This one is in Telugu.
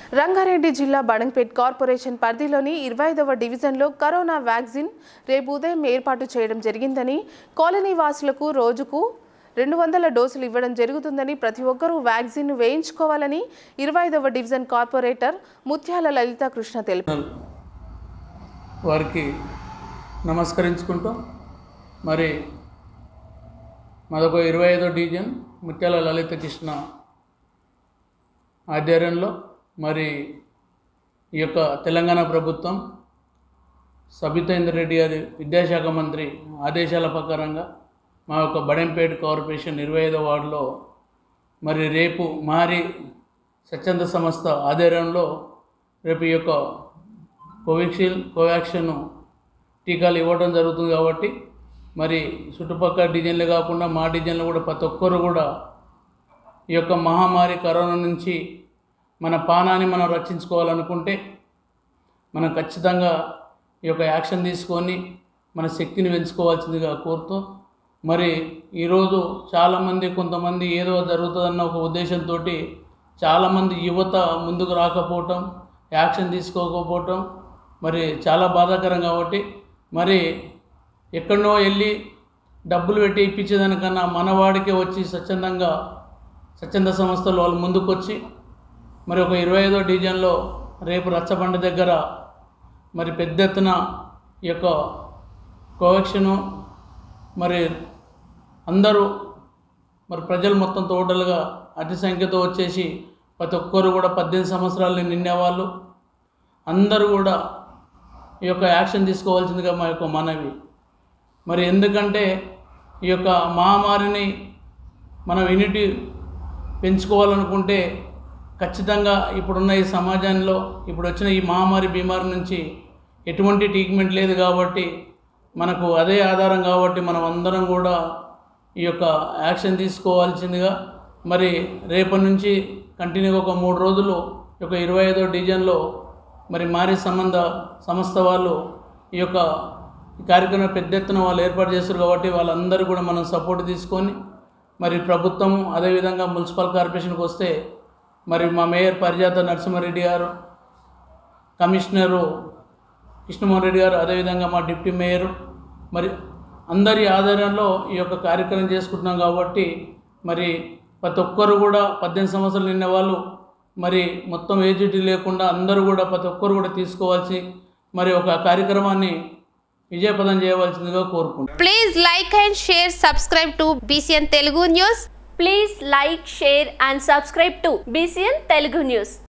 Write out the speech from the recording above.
రంగారెడ్డి జిల్లా బడంగ్పేట్ కార్పొరేషన్ పరిధిలోని ఇరవై ఐదవ డివిజన్లో కరోనా వ్యాక్సిన్ రేపు ఉదయం ఏర్పాటు చేయడం జరిగిందని కాలనీ వాసులకు రోజుకు రెండు వందల డోసులు ఇవ్వడం జరుగుతుందని ప్రతి ఒక్కరూ వ్యాక్సిన్ వేయించుకోవాలని ఇరవై ఐదవ డివిజన్ కార్పొరేటర్ ముత్యాల లలిత కృష్ణ తెలిపారు వారికి నమస్కరించుకుంటూ మరి మరొక ఇరవై ఐదో డివిజన్ ముత్యాల లలిత కృష్ణ ఆధ్వర్యంలో మరి ఈ యొక్క తెలంగాణ ప్రభుత్వం సబితేందర్ రెడ్డి గారి విద్యాశాఖ మంత్రి ఆదేశాల ప్రకారంగా మా యొక్క బడెంపేట కార్పొరేషన్ ఇరవై ఐదో వార్డులో మరి రేపు మారి స్వచ్ఛంద సంస్థ ఆధ్వర్యంలో రేపు ఈ యొక్క కోవిషీల్డ్ కోవాక్సిన్ టీకాలు ఇవ్వడం జరుగుతుంది కాబట్టి మరి చుట్టుపక్కల డిజైన్లు కాకుండా మా డిజైన్లు కూడా ప్రతి ఒక్కరు కూడా ఈ యొక్క మహమ్మారి కరోనా నుంచి మన పానాన్ని మనం రక్షించుకోవాలనుకుంటే మనం ఖచ్చితంగా ఈ యొక్క యాక్షన్ తీసుకొని మన శక్తిని పెంచుకోవాల్సిందిగా కోరుతూ మరి ఈరోజు చాలామంది కొంతమంది ఏదో జరుగుతుందన్న ఒక ఉద్దేశంతో చాలామంది యువత ముందుకు రాకపోవటం యాక్షన్ తీసుకోకపోవటం మరి చాలా బాధాకరం కాబట్టి మరి ఎక్కడనో వెళ్ళి డబ్బులు పెట్టి ఇప్పించేదానికన్నా మనవాడికే వచ్చి స్వచ్ఛందంగా స్వచ్ఛంద సంస్థలు వాళ్ళు ముందుకు వచ్చి మరి ఒక ఇరవై ఐదో డివిజన్లో రేపు రచ్చబండ దగ్గర మరి పెద్ద ఎత్తున ఈ యొక్క కోవాక్సిను మరి అందరూ మరి ప్రజలు మొత్తం టోటల్గా అతి సంఖ్యతో వచ్చేసి ప్రతి ఒక్కరు కూడా పద్దెనిమిది సంవత్సరాలు నిండేవాళ్ళు అందరూ కూడా ఈ యొక్క యాక్షన్ తీసుకోవాల్సిందిగా మా యొక్క మనవి మరి ఎందుకంటే ఈ యొక్క మహమ్మారిని మనం యూనిటీ పెంచుకోవాలనుకుంటే ఖచ్చితంగా ఇప్పుడున్న ఈ సమాజంలో ఇప్పుడు వచ్చిన ఈ మహమ్మారి బీమారి నుంచి ఎటువంటి ట్రీట్మెంట్ లేదు కాబట్టి మనకు అదే ఆధారం కాబట్టి మనం అందరం కూడా ఈ యొక్క యాక్షన్ తీసుకోవాల్సిందిగా మరి రేపటి నుంచి కంటిన్యూగా ఒక మూడు రోజులు ఈ యొక్క ఇరవై ఐదో డివిజన్లో మరి మారి సంబంధ సంస్థ వాళ్ళు ఈ యొక్క ఈ కార్యక్రమం పెద్ద ఎత్తున వాళ్ళు ఏర్పాటు చేస్తారు కాబట్టి వాళ్ళందరూ కూడా మనం సపోర్ట్ తీసుకొని మరి ప్రభుత్వం అదేవిధంగా మున్సిపల్ కార్పొరేషన్కి వస్తే మరి మా మేయర్ పరిజాత నరసింహారెడ్డి గారు కమిషనరు కృష్ణమోహన్ రెడ్డి గారు అదేవిధంగా మా డిప్యూటీ మేయర్ మరి అందరి ఆధ్వర్యంలో ఈ యొక్క కార్యక్రమం చేసుకుంటున్నాం కాబట్టి మరి ప్రతి ఒక్కరు కూడా పద్దెనిమిది సంవత్సరాలు నిన్న వాళ్ళు మరి మొత్తం ఏజిటీ లేకుండా అందరూ కూడా ప్రతి ఒక్కరు కూడా తీసుకోవాల్సి మరి ఒక కార్యక్రమాన్ని విజయపదం చేయవలసిందిగా కోరుకుంటున్నాను Please like and share, subscribe to BCN Telugu News. Please like, share and subscribe to BCN Telugu News.